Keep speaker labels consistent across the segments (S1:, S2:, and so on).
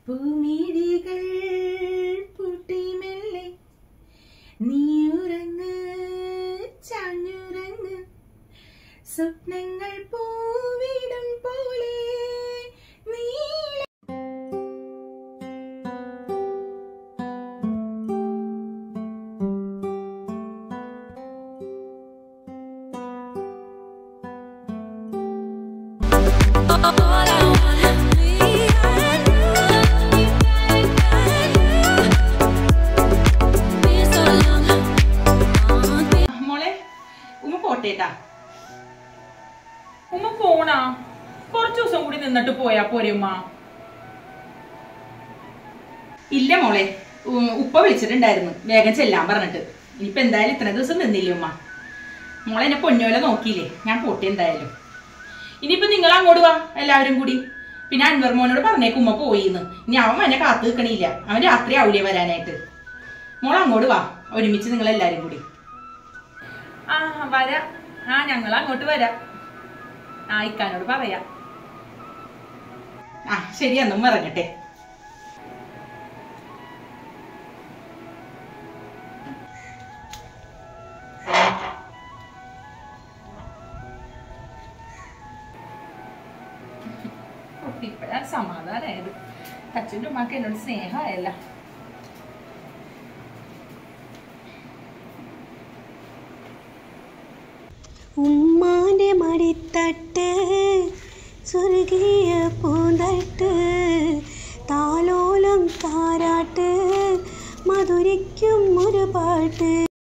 S1: പൂമിഴികൾ പൂട്ടിമെല്ലെ നീ ഉറങ്ങ് ചാഞ്ഞുറങ്ങ് സ്വപ്നങ്ങൾ പൂവിടും പോലെ നീ മോളെ ഉമ്മ പോട്ടേട്ടാ ഉമ്മ പോണാ കുറച്ചു ദിവസം കൂടി നിന്നിട്ട് പോയാ പോരെ ഉമ്മ ഇല്ല മോളെ ഉ- ഉപ്പ വിളിച്ചിട്ടുണ്ടായിരുന്നു വേഗം ചെല്ലാൻ പറഞ്ഞിട്ട് ഇനിയിപ്പോ എന്തായാലും ഇത്ര ദിവസം നിന്നില്ലേ ഉമ്മ മോളെ എന്നെ പൊന്നോലെ നോക്കിയില്ലേ ഞാൻ പോട്ടെ എന്തായാലും ഇനിയിപ്പോ നിങ്ങൾ അങ്ങോട്ട് വാ എല്ലാവരും കൂടി പിന്നെ അൻവർ മോനോട് പറഞ്ഞേക്കും ഉമ്മ പോയിന്ന് ഇനി അവൻ എന്നെ കാത്തു നിൽക്കണില്ല അവൻ രാത്രി ആവൂലേ വരാനായിട്ട് മോൾ അങ്ങോട്ട് വാ ഒരുമിച്ച് നിങ്ങൾ എല്ലാരും കൂടി ആ വരാം ആ ഞങ്ങൾ അങ്ങോട്ട് വരാം ആ ഇക്കാനോട് പറയാം ആ ശരി എന്നും ഇറങ്ങട്ടെ ഇപ്പഴാണ് സമാധാനമായത് അച്ഛൻ്റെ ഉമ്മാക്ക് എന്നോട് സ്നേഹമായല്ല
S2: ഉമ്മാന്റെ മടിത്തട്ട് സ്വർഗീയ പൂന്തട്ട് താലോലം താരാട്ട് മധുരിക്കും ഒരു പാട്ട്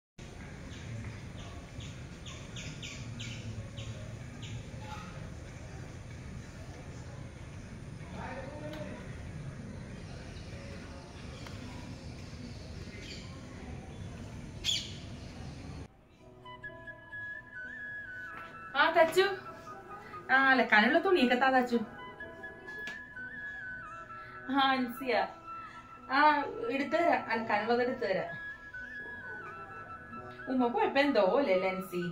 S1: ആ തച്ചു ആ അലക്കാനുള്ള തുണിയൊക്കെ താ തച്ചു ആ അൻസിയ ആ എടുത്തു തരാം അലക്കാനുള്ളത് എടുത്തു തരാം ഉമ്മ പോയപ്പോ എന്തോ അല്ലേ ലെൻസി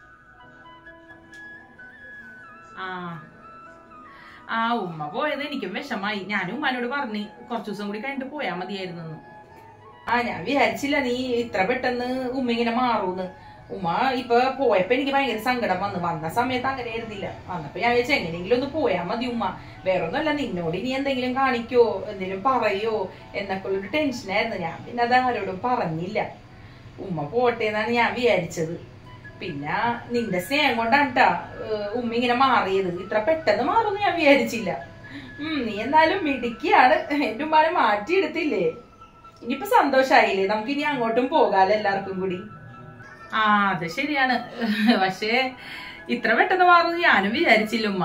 S1: ആ ആ ഉമ്മ പോയത് എനിക്കും വിഷമായി ഞാനും ഉമ്മാനോട് പറഞ്ഞു കുറച്ചു ദിവസം കൂടി കഴിഞ്ഞിട്ട് പോയാ മതിയായിരുന്നു എന്ന്. ആ ഞാൻ വിചാരിച്ചില്ല നീ ഇത്ര പെട്ടെന്ന് ഉമ്മ ഇങ്ങനെ മാറൂന്ന് ഉമ്മ ഇപ്പൊ പോയപ്പോ എനിക്ക് ഭയങ്കര സങ്കടം വന്നു വന്ന സമയത്ത് അങ്ങനെ ആയിരുന്നില്ല വന്നപ്പോ ഞാൻ വിചാരിച്ചു എങ്ങനെയെങ്കിലും ഒന്ന് പോയാ മതി ഉമ്മ വേറെ ഒന്നുമല്ല നിന്നോട് ഇനി എന്തെങ്കിലും കാണിക്കോ എന്തെങ്കിലും പറയോ എന്നൊക്കെ ഉള്ളൊരു ടെൻഷനായിരുന്നു ഞാൻ പിന്നെ അത് ആരോടും പറഞ്ഞില്ല ഉമ്മ പോട്ടെ എന്നാണ് ഞാൻ വിചാരിച്ചത് പിന്നെ നിന്റെ സ്നേഹം കൊണ്ടാണ് ട്ടാ ഏഹ് ഉമ്മ ഇങ്ങനെ മാറിയത് ഇത്ര പെട്ടെന്ന് മാറുമെന്ന് ഞാൻ വിചാരിച്ചില്ല ഉം നീ എന്നാലും മിടുക്കിയാണ് എന്റെ ഉമ്മാനെ മാറ്റിയെടുത്തില്ലേ ഇനിയിപ്പോ സന്തോഷായില്ലേ നമുക്ക് ഇനി അങ്ങോട്ടും പോകാലോ എല്ലാവർക്കും കൂടി ആ അത് ശരിയാണ് പക്ഷേ ഇത്ര പെട്ടെന്ന് മാറുമെന്ന് ഞാനും വിചാരിച്ചില്ല ഉമ്മ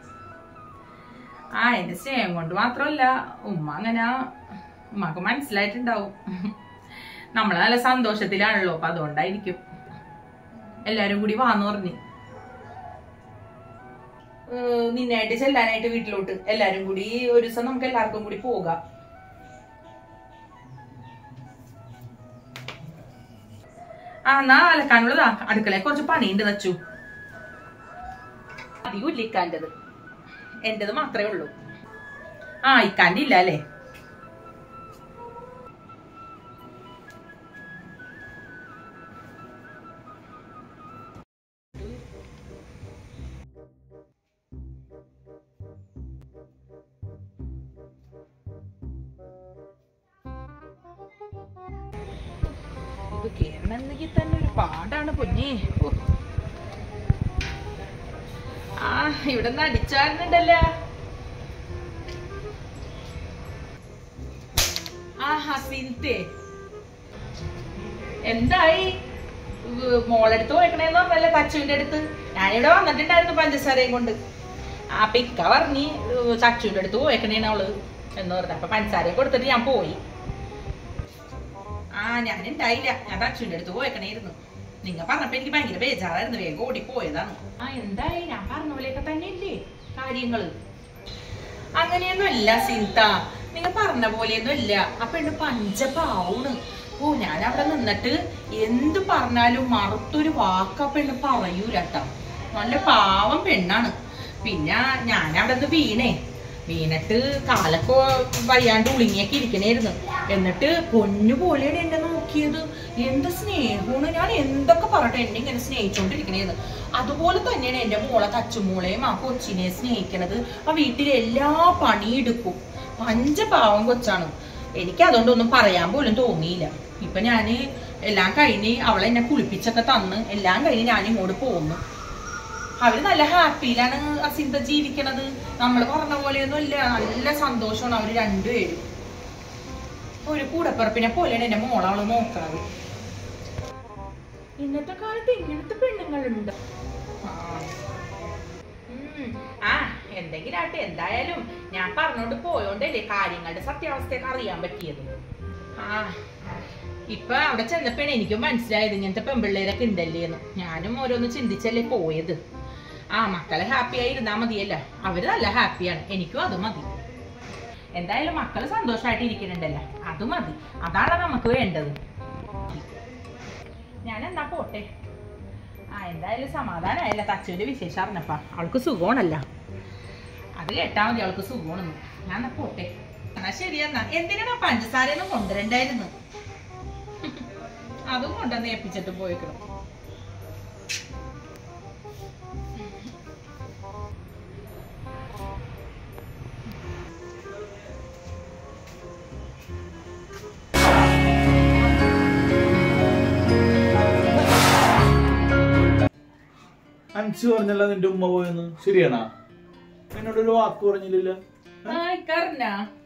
S1: ആ എന്റെ സ്നേഹം കൊണ്ട് മാത്രമല്ല ഉമ്മ അങ്ങനെ ഉമ്മക്ക് മനസ്സിലായിട്ടുണ്ടാവും നമ്മള് നല്ല സന്തോഷത്തിലാണല്ലോ അപ്പൊ അതുകൊണ്ടായിരിക്കും എല്ലാരും കൂടി വാന്ന് പറഞ്ഞു ഏഹ് നിന്നായിട്ട് ചെല്ലാനായിട്ട് വീട്ടിലോട്ട് എല്ലാരും കൂടി ഒരു ദിവസം നമുക്ക് എല്ലാവർക്കും കൂടി പോകാം ആ എന്നാ അലക്കാനുള്ളതാ അടുക്കളയെ കുറച്ച് പണിയുണ്ട് തച്ചു അധികം ഇല്ല ഇക്കാൻ്റെത് എന്റേത് മാത്രമേ ഉള്ളൂ ആ ഇക്കാൻ്റെ ഇല്ല അല്ലേ ഇത് കേരണമെന്നെങ്കിൽ തന്നെ ഒരു പാടാണ് പൊന്നി ഓ. ആ ഇവിടെ നിന്ന് അടിച്ചാടുന്നുണ്ടല്ലോ ആ ഹസിൻത്തെ എന്തായി ഉവ് മോളെടുത്ത് പോയിക്കണേന്ന് പറഞ്ഞല്ലേ തച്ചുവിന്റെ അടുത്ത് ഞാനിവിടെ വന്നിട്ടുണ്ടായിരുന്നു പഞ്ചസാരയും കൊണ്ട് ആ പിക്ക പറഞ്ഞ് ഉവ് ചച്ചുവിന്റെ അടുത്ത് പോയേക്കണേന്ന് അവള് എന്ന് പറഞ്ഞു അപ്പൊ പഞ്ചസാരയും കൊടുത്തിട്ട് ഞാൻ പോയി ആ ഞാൻ ഉണ്ടായില്ല ഞാൻ തച്ചുവിന്റെ അടുത്ത് പോയേക്കണേയിരുന്നു നിങ്ങ പറഞ്ഞപ്പോ എനിക്ക് ഭയങ്കര ബേജാറായിരുന്നു വേഗം ഓടി പോയതാണ് ആ എന്തായി ഞാൻ പറഞ്ഞ പോലെയൊക്കെ തന്നെ ഇല്ലേ കാര്യങ്ങള് അങ്ങനെയൊന്നും അല്ല സിന്ത നിങ്ങൾ പറഞ്ഞ പോലെയൊന്നും ഇല്ല ആ പെണ്ണ് പഞ്ചപാവുണ് ഓ ഞാൻ അവിടെ നിന്നിട്ട് എന്ത് പറഞ്ഞാലും മറുത്തൊരു വാക്ക് ആ പെണ്ണ് പറയൂലട്ടോ നല്ല പാവം പെണ്ണാണ് പിന്നെ ഞാൻ അവിടെ നിന്ന് വീണേ വീണിട്ട് കാലൊക്കെ വയ്യാണ്ട് ഉളിങ്ങിയൊക്കെ ഇരിക്കണേരുന്നു എന്നിട്ട് പൊന്നു പോലെയാണ് എന്നെ നോക്കിയത് എന്ത് സ്നേഹമാണ് ഞാൻ എന്തൊക്കെ പറയട്ടെ എന്നെ ഇങ്ങനെ സ്നേഹിച്ചോണ്ടിരിക്കണേന്ന് അതുപോലെ തന്നെയാണ് എന്റെ മോളെ തച്ചുമോളെയും ആ കൊച്ചിനെ സ്നേഹിക്കണത് ആ വീട്ടിലെ എല്ലാ പണിയെടുക്കും പഞ്ചപാവം കൊച്ചാണ് എനിക്ക് അതുകൊണ്ടൊന്നും പറയാൻ പോലും തോന്നിയില്ല ഇപ്പൊ ഞാന് എല്ലാം കഴിഞ്ഞ് അവളെ എന്നെ കുളിപ്പിച്ചൊക്കെ തന്ന് എല്ലാം കഴിഞ്ഞ് ഞാൻ ഇങ്ങോട്ട് പോന്നു അവര് നല്ല ഹാപ്പിയിലാണ് അസിന്ത ജീവിക്കണത് നമ്മൾ പറഞ്ഞ പോലെയൊന്നും ഇല്ല നല്ല സന്തോഷമാണ് അവര് രണ്ടുപേരും ഒരു കൂടപ്പിറപ്പിനെ പോലെയാണ് എന്റെ മോളവള് നോക്കാറ് ഇന്നത്തെ കാലത്ത് ഇങ്ങനത്തെ പെണ്ണുങ്ങളുണ്ട് ആ. ഉം. ആ എന്തെങ്കിലും ആട്ടെ എന്തായാലും ഞാൻ പറഞ്ഞോണ്ട് പോയോണ്ടല്ലേ കാര്യങ്ങളുടെ സത്യാവസ്ഥയൊക്കെ അറിയാൻ പറ്റിയത് ആ ഇപ്പൊ അവിടെ ചെന്നപ്പോഴാണ് എനിക്കും മനസ്സിലായത് ഇങ്ങനത്തെ പെമ്പിള്ളേരൊക്കെ ഉണ്ടല്ലേന്ന് ഞാനും ഓരോന്ന് ചിന്തിച്ചല്ലേ പോയത് ആ മക്കളെ ഹാപ്പി ആയി ഇരുന്നാ മതിയല്ല അവര് നല്ല ഹാപ്പിയാണ് എനിക്കും അത് മതി എന്തായാലും മക്കള് സന്തോഷമായിട്ട് ഇരിക്കുന്നുണ്ടല്ലോ അത് മതി അതാണ് നമുക്ക് വേണ്ടത് ഞാൻ എന്നാ പോട്ടെ ആ എന്തായാലും സമാധാനമായല്ല തച്ചുവിന്റെ വിശേഷം അറിഞ്ഞപ്പാ അവൾക്ക് സുഖമാണല്ല അത് കേട്ടാ മതി അവൾക്ക് സുഖമാണെന്ന് ഞാൻ എന്നാ പോട്ടെ എന്നാ ശരിയെന്നാ എന്തിനാ പഞ്ചസാരയൊന്നും കൊണ്ടുവരണ്ടായിരുന്നു അതും കൊണ്ടുവന്ന് ഏൽപ്പിച്ചിട്ട് പോയിക്കണം
S3: അൻസി പറഞ്ഞല്ല നിന്റെ ഉമ്മ പോയെന്ന് ശരിയാണോ എന്നോടൊരു വാക്ക് പറഞ്ഞില്ലല്ലോ
S1: ആയിക്കാരനാ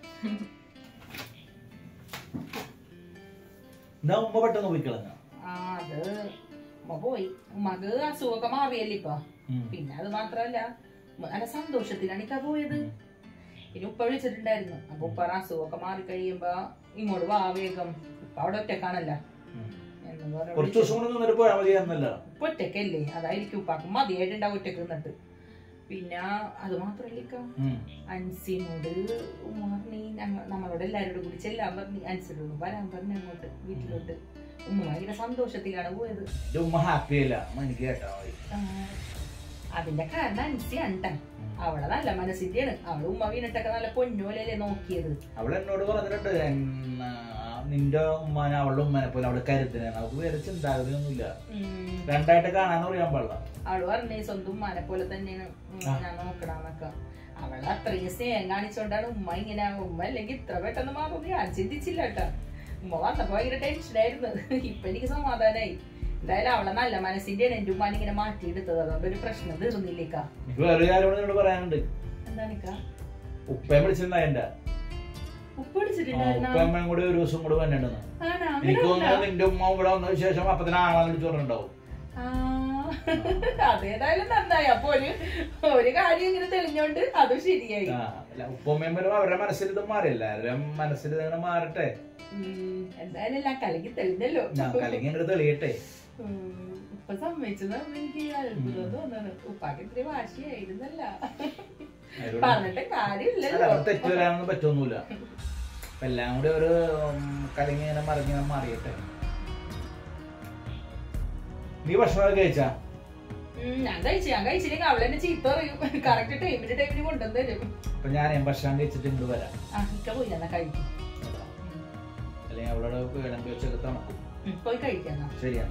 S3: എന്നാ ഉമ്മ പെട്ടെന്ന് പോയി കളഞ്ഞ
S1: ആ അത് ഉമ്മ പോയി ഉമ്മക്ക് അസുഖമൊക്കെ മാറിയല്ലേ ഇപ്പൊ പിന്നെ അത് മാത്രല്ല ഉമ്മ നല്ല സന്തോഷത്തിലാണ് ഇക്ക പോയത് ഇനി ഉപ്പ വിളിച്ചിട്ടുണ്ടായിരുന്നു അപ്പൊ ഉപ്പ അസുഖമൊക്കെ മാറി കഴിയുമ്പോ ഇങ്ങോട്ട് വാ വേഗം ഉപ്പ അവിടെ ഒറ്റക്കാണല്ല എന്ന് പറഞ്ഞ്
S3: കുറച്ച് ദിവസം കൊണ്ട് നിന്നിട്ട് പോയാൽ മതിയായിരുന്നല്ലോ
S1: ഉപ്പ ഒറ്റക്കല്ലേ അതായിരിക്കും ഉപ്പാക്ക് മതിയായിട്ടുണ്ടാവും ഒറ്റക്ക് നിന്നിട്ട് പിന്നെ അത് മാത്രല്ല ഇക്ക അൻസിനോട് ഉമ്മ പറഞ്ഞ് ഞങ്ങൾ നമ്മളോട് എല്ലാവരോടും കൂടി ചെല്ലാൻ പറഞ്ഞ് അൻസിനോട് വരാൻ പറഞ്ഞു അങ്ങോട്ട് വീട്ടിലോട്ട് ഉമ്മ ഭയങ്കര സന്തോഷത്തിലാണ് പോയത്
S3: എന്റെ ഉമ്മ ഹാപ്പി അല്ല ഉമ്മ എനിക്ക് കേട്ടാ മതി
S1: ആ, അതിന്റെ കാരണം അൻസിയാണ് ട്ടാ. അവളെ നല്ല മനസ്സിന്റെയാണ് അവള് ഉമ്മ വീണിട്ടൊക്കെ നല്ല പൊന്നോലല്ലേ നോക്കിയത്
S3: അവൾ എന്നോട് പറഞ്ഞിട്ടുണ്ട് എന്നാ, നിന്റെ ഉമ്മാനെ അവളുടെ ഉമ്മനെ പോലെ അവള് കരുതലാണ് അവൾക്ക് വേറെ ചിന്താഗതിയൊന്നുമില്ല
S1: ഉം.
S3: രണ്ടായിട്ട് കാണാന്ന് പറയാൻ പാടില്ല
S1: അവള് പറഞ്ഞേ സ്വന്തം ഉമ്മാനെ പോലെ തന്നെയാണ് ഉം,
S3: ആ.
S1: ഞാൻ നോക്കണമെന്നൊക്കെ അവളെ അത്രയും സ്നേഹം കാണിച്ചോണ്ടാണ് ഉമ്മ ഇങ്ങനെ ഉമ്മ അല്ലെങ്കിൽ ഇത്ര പെട്ടെന്ന് മാറുമെന്ന് ഞാൻ ചിന്തിച്ചില്ല കേട്ടാ ഉമ്മ വന്നപ്പോ ഭയങ്കര ടെൻഷനായിരുന്നു ഇപ്പൊ എനിക്ക് സമാധാനായി എന്തായാലും അവളെ നല്ല മനസ്സിന്റെയാണ് എന്റെ ഉമ്മാൻ ഇങ്ങനെ മാറ്റിയെടുത്തത് അതുകൊണ്ട് ഒരു പ്രശ്നം തീർന്നില്ലേക്കാ
S3: എനിക്ക് വേറെ കാര്യം കൂടെ നിന്നോട് പറയാനുണ്ട്
S1: എന്താണിക്കാ
S3: ഉപ്പയും വിളിച്ചിരുന്ന എന്റെ
S1: ഉപ്പ് പിടിച്ചിട്ടുണ്ടായിരുന്ന
S3: ഉപ്പയമ്മയും കൂടി ഒരു ദിവസം കൂടെ വന്നിട്ടുണ്ടെന്ന്
S1: ആണോ അങ്ങനെ
S3: എനിക്ക്
S1: ഉണ്ടോ?
S3: തോന്നുന്നത് നിന്റെ ഉമ്മ ഇവിടെ വന്നതിന് ശേഷം അപ്പത്തിന് ആളാന്ന് വിളിച്ചോണ്ടുണ്ടാവും
S1: ആ, അതേതായാലും നന്നായി അപ്പൊ ഒരു ഒരു കാര്യം ഇങ്ങനെ തെളിഞ്ഞോണ്ട് അതും ശരിയായി
S3: ആ, അല്ല, ഉപ്പുമ്മയും വരും അവരുടെ മനസ്സിൽ ഇത് മാറില്ല എല്ലാവരും മനസ്സിൽ ഇതങ്ങനെ മാറട്ടെ
S1: ഉം, എന്തായാലും എല്ലാം കലക്കി തെളിഞ്ഞല്ലോ
S3: ഞാൻ കലങ്ങി അങ്ങോട്ട് തെളിയട്ടെ
S1: ഉം, ഇപ്പൊ സമ്മതിച്ചത് എനിക്ക് അത്ഭുതം തോന്നാണ് ഉപ്പാക്ക് ഇത്തിരി വാശിയായിരുന്നല്ല
S3: അതിലൂടെ
S1: പറഞ്ഞിട്ട്
S3: അല്ല,
S1: കാര്യമില്ലല്ലോ
S3: അവർ തെറ്റ് വരാനൊന്നും പറ്റൊന്നുമില്ല അപ്പൊ എല്ലാം കൂടി ഒരു ഉം, കലങ്ങി ഇങ്ങനെ മറിഞ്ഞ് ഇങ്ങനെ മാറിയട്ടെ നീ ഭക്ഷണമൊക്കെ കഴിച്ചാ
S1: ഉം, ഞാൻ കഴിച്ചു ഞാൻ കഴിച്ചില്ലെങ്കിൽ അവളെന്നെ ചീത്ത പറയും കറക്റ്റ് ടൈമിന് ടൈമിന് കൊണ്ടുവന്ന് തരും
S3: അപ്പൊ ഞാൻ ഭക്ഷണം കഴിച്ചിട്ട് ഇങ്ങോട്ട് വരാം
S1: ആ ഇക്ക പോയി എന്നാ കഴിക്കും
S3: അല്ലെങ്കിൽ അവളോട് വിളമ്പി വെച്ചൊക്കെ തണുക്കും
S1: ഉം, പോയി കഴിക്കാം
S3: ശരിയാണ്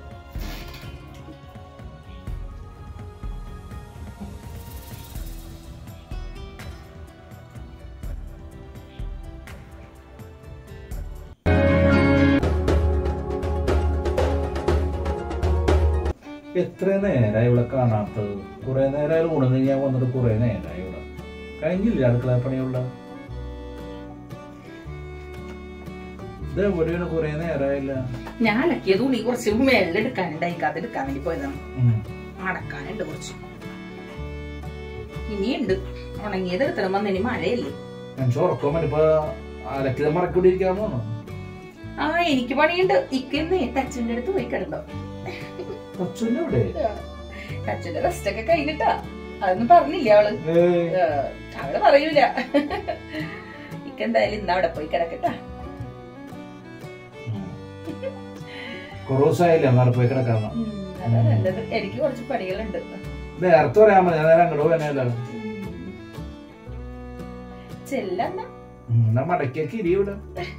S3: എത്ര നേരമായി ഇവിടെ കാണാത്തത് കുറെ നേരമായി ഊണെന്ന് ഞാൻ വന്നിട്ട് കുറെ നേരമായി ഇവിടെ കഴിഞ്ഞില്ല അടുക്കള പണിയുള്ള ഇത് എവിടെയാണ് കുറെ നേരമായില്ല
S1: ഞാൻ അലക്കിയ തുണി കുറച്ച് മേലെടുക്കാനുണ്ടായി അത് എടുക്കാൻ വേണ്ടി പോയതാണ്
S3: ഉം.
S1: അടക്കാനുണ്ട് കുറച്ച് ഇനിയുണ്ട് ഉണങ്ങിയത് എടുത്തണം വന്ന് ഇനി മഴയല്ലേ
S3: ഞാൻ ഉറക്കം ഇപ്പൊ അലക്കിത മറക്കൊണ്ടിരിക്കാൻ പോന്നു
S1: ആ എനിക്ക് പണിയുണ്ട് ഇക്കന്ന് തച്ചന്റെ അടുത്ത് പോയി കിടന്നോ
S3: കൊച്ചുവിന്റെ എവിടെ
S1: തച്ചന്റെ റെസ്റ്റ് ഒക്കെ കഴിഞ്ഞിട്ടാ അതൊന്നും പറഞ്ഞില്ല അവള്
S3: ഏയ്.
S1: ഏ, അവള് പറയൂല ഇക്കെന്തായാലും ഇന്ന് അവിടെ പോയി കിടക്കട്ടാ
S3: ഉം. കുറേ ദിവസമായില്ലേ അങ്ങനെ പോയി കിടക്കാൻ
S1: ഉം, അതാ നല്ലത് എനിക്ക് കുറച്ച് പണികളുണ്ട്
S3: നേരത്തെ പറയാൻ മതി ഞാൻ നേരം അങ്ങോട്ട് പോകാനല്ല
S1: ഉം. ചെല്ലെന്നാ
S3: ഉം, എന്നാ മടക്കിയൊക്കെ ഇരി ഇവിടെ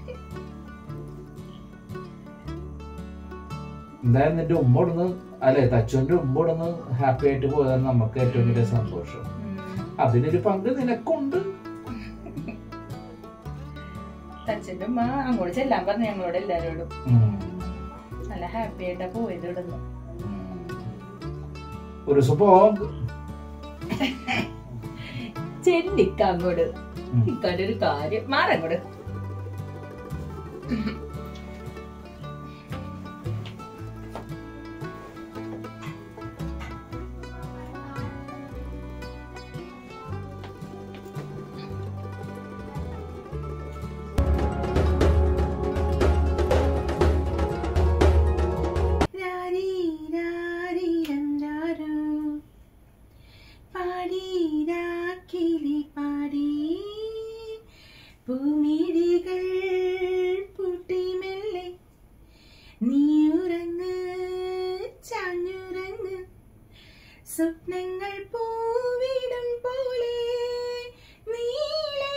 S3: എന്തായാലും നിന്റെ ഉമ്മ ഇടുന്ന് അല്ലെ തച്ചുവിന്റെ ഉമ്മ ഇടുന്ന് ഹാപ്പി ആയിട്ട് പോയതാണ് നമുക്ക് ഏറ്റവും വലിയ സന്തോഷം അതിനൊരു പങ്ക് നിനക്കുണ്ട്
S1: തച്ചന്റെ ഉമ്മ അങ്ങോട്ട് ചെല്ലാൻ പറഞ്ഞു ഞങ്ങളോട് എല്ലാരോടും
S3: ഉം.
S1: നല്ല ഹാപ്പി ആയിട്ടാ പോയത് ഇടുന്നു
S3: ഉം. ഒരു ദിവസം പോവാം
S1: ചെല്ലിക്ക അങ്ങോട്ട്
S3: ഉം.
S1: ഇക്കാന്റെ ഒരു കാര്യം മാറങ്ങോട്ട് പൂമിഴികൾ പൂട്ടിമെല്ലെ നീയുറങ്ങ് ചാഞ്ഞുറങ്ങ് സ്വപ്നങ്ങൾ പൂവിടും പോലെ നീളേ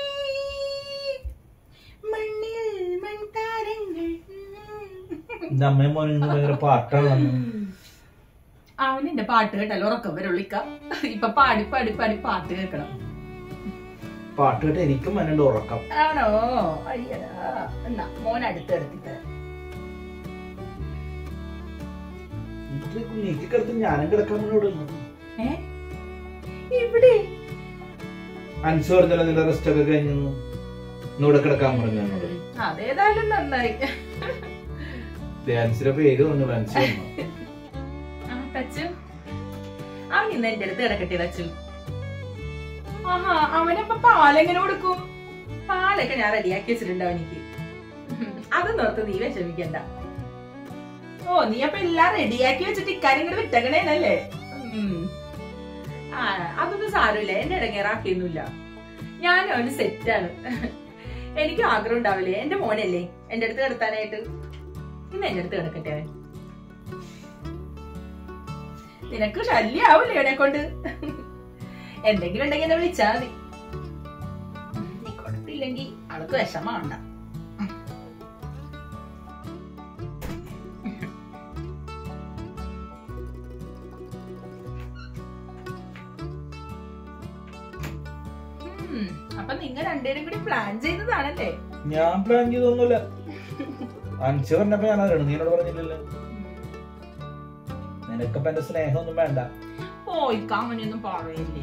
S1: മണ്ണിൽ മൺതാരങ്ങൾ
S3: എന്റെ അമ്മയും മോനും ഇന്ന് ഭയങ്കര പാട്ടാണ്
S1: അവൻ എന്റെ പാട്ട് കേട്ടാലോ ഉറക്കം വരൊള്ളിക്ക ഇപ്പൊ പാടി പാടി പാടി പാട്ട് കേൾക്കണം
S3: പാട്ട് കേട്ട് എനിക്കും മനണ്ട് ഉറക്കം
S1: ആണോ അയ്യടാ എന്നാ മോൻ അടുത്ത് കിടത്തിത്തരാം
S3: നീക്കി കിടത്ത് ഞാനും കിടക്കാൻ ഇവിടെ
S1: ഏ ഇവിടെ
S3: അൻസ് പറഞ്ഞല്ലോ നിന്റെ റെസ്റ്റ് ഒക്കെ കഴിഞ്ഞു ഇന്നിവിടെ കിടക്കാൻ പറഞ്ഞു എന്നോട്
S1: അതേതായാലും നന്നായി
S3: ഡാൻസിന്റെ പേര് പറഞ്ഞു അൻസ് വന്നു
S1: ആ തച്ചു അവൻ ഇന്ന് എന്റെ അടുത്ത് കിടക്കട്ടെ തച്ചു ആഹാ അവനപ്പൊ പാലെങ്ങനെ കൊടുക്കും പാലൊക്കെ ഞാൻ റെഡിയാക്കി വെച്ചിട്ടുണ്ട് അവനിക്ക് അത് നിർത്ത് നീ വിഷമിക്കണ്ട ഓ നീ അപ്പൊ എല്ലാം റെഡിയാക്കി വെച്ചിട്ട് ഇക്കാര്യം ഇങ്ങോട്ട് വിട്ടകണേനല്ലേ ഉം. ആ അതൊന്നും സാരമില്ല എന്നെ ഇടങ്ങേറാക്കിയൊന്നുമില്ല ഞാൻ അവന് സെറ്റാണ് എനിക്ക് ആഗ്രഹം ഉണ്ടാവില്ലേ എന്റെ മോനല്ലേ എന്റെ അടുത്ത് കിടത്താനായിട്ട് ഇന്ന് എന്റെ അടുത്ത് കിടക്കട്ടെ അവൻ നിനക്ക് ശല്യാവില്ലേ അവനെ കൊണ്ട് എന്തെങ്കിലും ഉണ്ടെങ്കിൽ എന്നെ വിളിച്ചാ മതി നീ കൊടുത്തില്ലെങ്കിൽ അവൾക്ക് വിഷമണ്ട ഉം, അപ്പൊ നിങ്ങൾ രണ്ടുപേരും കൂടി പ്ലാൻ ചെയ്തതാണല്ലേ
S3: ഞാൻ പ്ലാൻ ചെയ്തൊന്നുമില്ല അൻസ് പറഞ്ഞപ്പോ ഞാൻ അറിയണം നീ എന്നോട് പറഞ്ഞില്ലല്ലോ നിനക്കപ്പോ എന്റെ സ്നേഹമൊന്നും വേണ്ട
S1: ഓ ഇക്കാമനൊന്നും പറയില്ലേ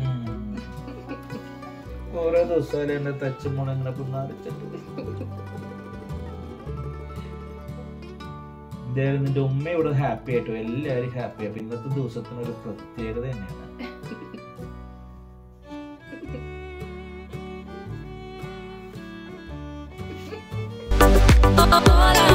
S3: കൊറേ ദിവസമായാലും എന്റെ തച്ചുമോൾ എങ്ങനെ പിന്നാടിച്ചിട്ട് എന്തായാലും നിന്റെ ഉമ്മ ഇവിടെ ഹാപ്പി ആയിട്ടു എല്ലാവരും ഹാപ്പി ആയി ഇന്നത്തെ ദിവസത്തിന് ഒരു പ്രത്യേകത തന്നെയാണ്
S2: All I